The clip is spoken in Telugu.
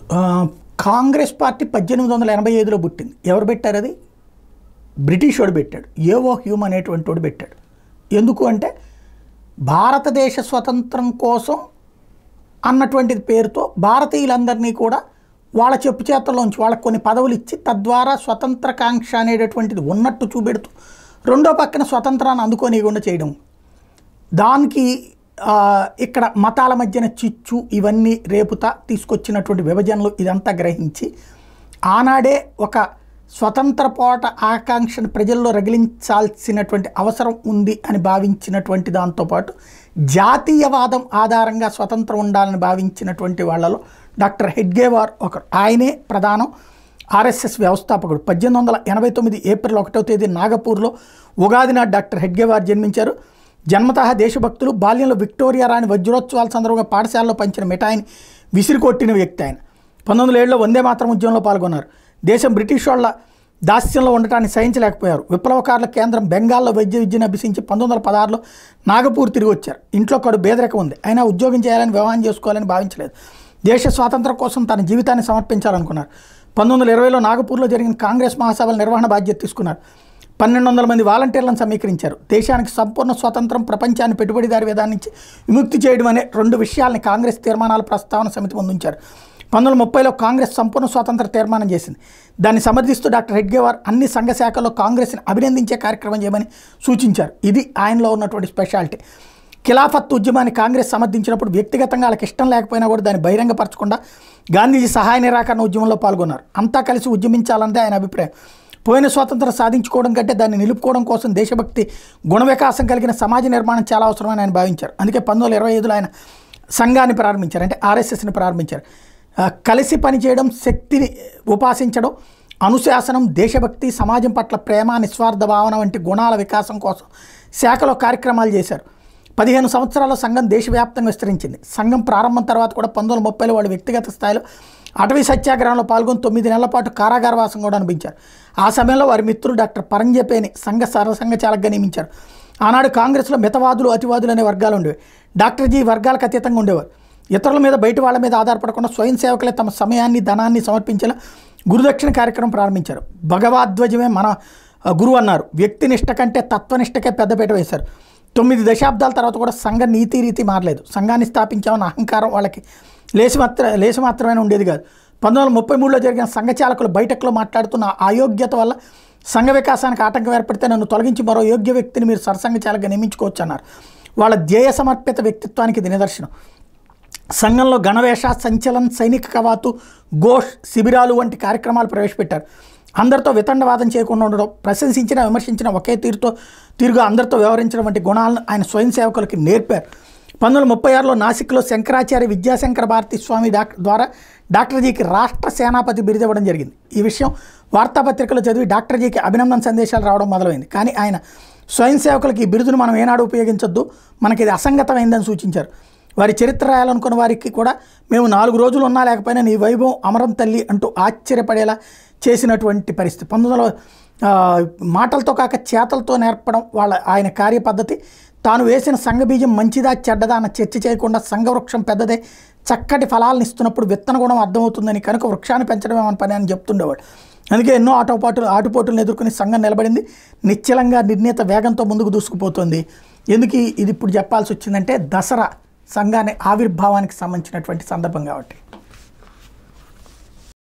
ఆ, కాంగ్రెస్ పార్టీ పద్దెనిమిది వందల ఎనభై ఐదులో పుట్టింది ఎవరు పెట్టారు అది బ్రిటిష్ వాడు పెట్టాడు ఏవో హ్యూమ్ అనేటువంటి వాడు పెట్టాడు ఎందుకు అంటే భారతదేశ స్వతంత్రం కోసం అన్నటువంటి పేరుతో భారతీయులందరినీ కూడా వాళ్ళ చెప్పు చేతల్లోంచి వాళ్ళకి కొన్ని పదవులు ఇచ్చి తద్వారా స్వతంత్రకాంక్ష అనేటటువంటిది ఉన్నట్టు చూపెడుతూ రెండో పక్కన స్వతంత్రాన్ని అందుకోనియకుండా చేయడం దానికి ఆ, ఇక్కడ మతాల మధ్యన చిచ్చు ఇవన్నీ రేపుతా తీసుకొచ్చినటువంటి విభజనలు ఇదంతా గ్రహించి ఆనాడే ఒక స్వతంత్ర పోట ఆకాంక్షను ప్రజల్లో రగిలించాల్సినటువంటి అవసరం ఉంది అని భావించినటువంటి దాంతోపాటు జాతీయవాదం ఆధారంగా స్వతంత్రం ఉండాలని భావించినటువంటి వాళ్ళలో డాక్టర్ హెడ్గేవార్ ఒకరు ఆయనే ప్రధానం ఆర్ఎస్ఎస్ వ్యవస్థాపకుడు పద్దెనిమిది వందల ఎనభై తొమ్మిది ఏప్రిల్ ఒకటో తేదీ నాగపూర్లో ఉగాది నాడు డాక్టర్ హెడ్గేవార్ జన్మించారు జన్మతః దేశభక్తులు బాల్యంలో విక్టోరియా రాణి వజ్రోత్సవాల సందర్భంగా పాఠశాలలో పంచిన మిఠాయిని విసిరికొట్టిన వ్యక్తి ఆయన పంతొమ్మిది వందల ఏడులో వందే మాత్రం ఉద్యమంలో పాల్గొన్నారు దేశం బ్రిటిష్ వాళ్ళ దాస్యంలో ఉండటాన్ని సహించలేకపోయారు విప్లవకారుల కేంద్రం బెంగాల్లో వైద్య విద్యను అభ్యసించి పంతొమ్మిది వందల పదహారులో నాగపూర్ తిరిగి వచ్చారు ఇంట్లో కడు బేదరికం ఉంది అయినా ఉద్యోగం చేయాలని వివాహం చేసుకోవాలని భావించలేదు దేశ స్వాతంత్రం కోసం తన జీవితాన్ని సమర్పించాలనుకున్నారు పంతొమ్మిది వందల ఇరవైలో నాగపూర్లో జరిగిన కాంగ్రెస్ మహాసభల నిర్వహణ బాధ్యత తీసుకున్నారు పన్నెండు వందల మంది వాలంటీర్లను సమీకరించారు దేశానికి సంపూర్ణ స్వాతంత్రం ప్రపంచాన్ని పెట్టుబడిదారి విధానం నుంచి విముక్తి చేయడం అనే రెండు విషయాల్ని కాంగ్రెస్ తీర్మానాల ప్రస్తావన సమితి ముందుంచారు పంతొమ్మిది వందల ముప్పైలో కాంగ్రెస్ సంపూర్ణ స్వాతంత్ర తీర్మానం చేసింది దాన్ని సమర్థిస్తూ డాక్టర్ హెడ్గేవార్ అన్ని సంఘ శాఖల్లో కాంగ్రెస్ని అభినందించే కార్యక్రమం చేయమని సూచించారు ఇది ఆయనలో ఉన్నటువంటి స్పెషాలిటీ ఖిలాఫత్ ఉద్యమాన్ని కాంగ్రెస్ సమర్థించినప్పుడు వ్యక్తిగతంగా వాళ్ళకి ఇష్టం లేకపోయినా కూడా దాన్ని బహిరంగపరచకుండా గాంధీజీ సహాయ నిరాకరణ ఉద్యమంలో పాల్గొన్నారు అంతా కలిసి ఉద్యమించాలన్నదే ఆయన అభిప్రాయం పోయిన స్వాతంత్రం సాధించుకోవడం కంటే దాన్ని నిలుపుకోవడం కోసం దేశభక్తి గుణ వికాసం కలిగిన సమాజ నిర్మాణం చాలా అవసరమని ఆయన భావించారు అందుకే పంతొమ్మిది వందల ఇరవై ఐదులో ఆయన సంఘాన్ని ప్రారంభించారు అంటే ఆర్ఎస్ఎస్ని ప్రారంభించారు ఆ, కలిసి పనిచేయడం శక్తిని ఉపాసించడం అనుశాసనం దేశభక్తి సమాజం పట్ల ప్రేమ నిస్వార్థ భావన వంటి గుణాల వికాసం కోసం శాఖలో కార్యక్రమాలు చేశారు పదిహేను సంవత్సరాల సంఘం దేశవ్యాప్తంగా విస్తరించింది సంఘం ప్రారంభం తర్వాత కూడా పంతొమ్మిది వందల ముప్పైలో వాళ్ళు వ్యక్తిగత స్థాయిలో అటవీ సత్యాగ్రహంలో పాల్గొని తొమ్మిది నెలల పాటు కారాగారవాసం కూడా అనిపించారు ఆ సమయంలో వారి మిత్రుడు డాక్టర్ పరంజపేని సంఘ సరసంఘ చాలకగా నియమించారు ఆనాడు కాంగ్రెస్లో మితవాదులు అతివాదులు అనే వర్గాలు ఉండేవి డాక్టర్జీ ఈ వర్గాలకు అతీతంగా ఉండేవారు ఇతరుల మీద బయట వాళ్ళ మీద ఆధారపడకుండా స్వయం సేవకులే తమ సమయాన్ని ధనాన్ని సమర్పించేలా గురుదక్షిణ కార్యక్రమం ప్రారంభించారు భగవద్ధ్వజమే మన ఆ, గురువు అన్నారు వ్యక్తినిష్ట కంటే తత్వనిష్టకే పెద్దపీట వేశారు తొమ్మిది దశాబ్దాల తర్వాత కూడా సంఘ నీతి రీతి మారలేదు సంఘాన్ని స్థాపించామన్న అహంకారం వాళ్ళకి లేచి మాత్ర లేచి మాత్రమే ఉండేది కాదు పంతొమ్మిది వందల ముప్పై మూడులో జరిగిన సంఘ చాలకులు బయటకులో మాట్లాడుతున్న ఆ అయోగ్యత వల్ల సంఘ వికాసానికి ఆటంకం ఏర్పడితే నన్ను తొలగించి మరో యోగ్య వ్యక్తిని మీరు సరసంఘ చాలకగా నియమించుకోవచ్చు అన్నారు వాళ్ళ ధ్యేయ సమర్పిత వ్యక్తిత్వానికి ఇది నిదర్శనం సంఘంలో గణవేష సంచలన్ సైనిక కవాతు ఘోష్ శిబిరాలు వంటి కార్యక్రమాలు ప్రవేశపెట్టారు అందరితో వితండవాదం చేయకుండా ఉండడం ప్రశంసించిన విమర్శించిన ఒకే తీరుతో తీరుగా అందరితో వ్యవహరించడం వంటి గుణాలను ఆయన స్వయం సేవకులకి నేర్పారు పంతొమ్మిది వందల ముప్పై ఆరులో నాసిక్లో శంకరాచార్య విద్యాశంకర భారతి స్వామి డాక్టర్ ద్వారా డాక్టర్జీకి రాష్ట్ర సేనాపతి బిరుదు ఇవ్వడం జరిగింది ఈ విషయం వార్తాపత్రికలో చదివి డాక్టర్జీకి అభినందన సందేశాలు రావడం మొదలైంది కానీ ఆయన స్వయం సేవకులకి ఈ బిరుదును మనం ఏనాడు ఉపయోగించొద్దు మనకి ఇది అసంగతమైందని సూచించారు వారి చరిత్ర రాయాలనుకున్న వారికి కూడా మేము నాలుగు రోజులు ఉన్నా లేకపోయినా నీ వైభవం అమరం తల్లి అంటూ ఆశ్చర్యపడేలా చేసినటువంటి పరిస్థితి పంతొమ్మిది వందల ఆ, మాటలతో కాక చేతలతో నేర్పడం వాళ్ళ ఆయన కార్యపద్ధతి తాను వేసిన సంఘబీజం మంచిదా చెడ్డదా అన్న చర్చ చేయకుండా సంఘవృక్షం పెద్దదే చక్కటి ఫలాలను ఇస్తున్నప్పుడు విత్తన గుణం అర్థమవుతుందని కనుక వృక్షాన్ని పెంచడమే మన పని అని చెప్తుండేవాడు అందుకే ఎన్నో ఆటోపాటులు ఆటుపోటులను ఎదుర్కొని సంఘం నిలబడింది నిశ్చలంగా నిర్ణీత వేగంతో ముందుకు దూసుకుపోతుంది ఎందుకు ఇది ఇప్పుడు చెప్పాల్సి వచ్చిందంటే దసరా సంఘాన్ని ఆవిర్భావానికి సంబంధించినటువంటి సందర్భం కాబట్టి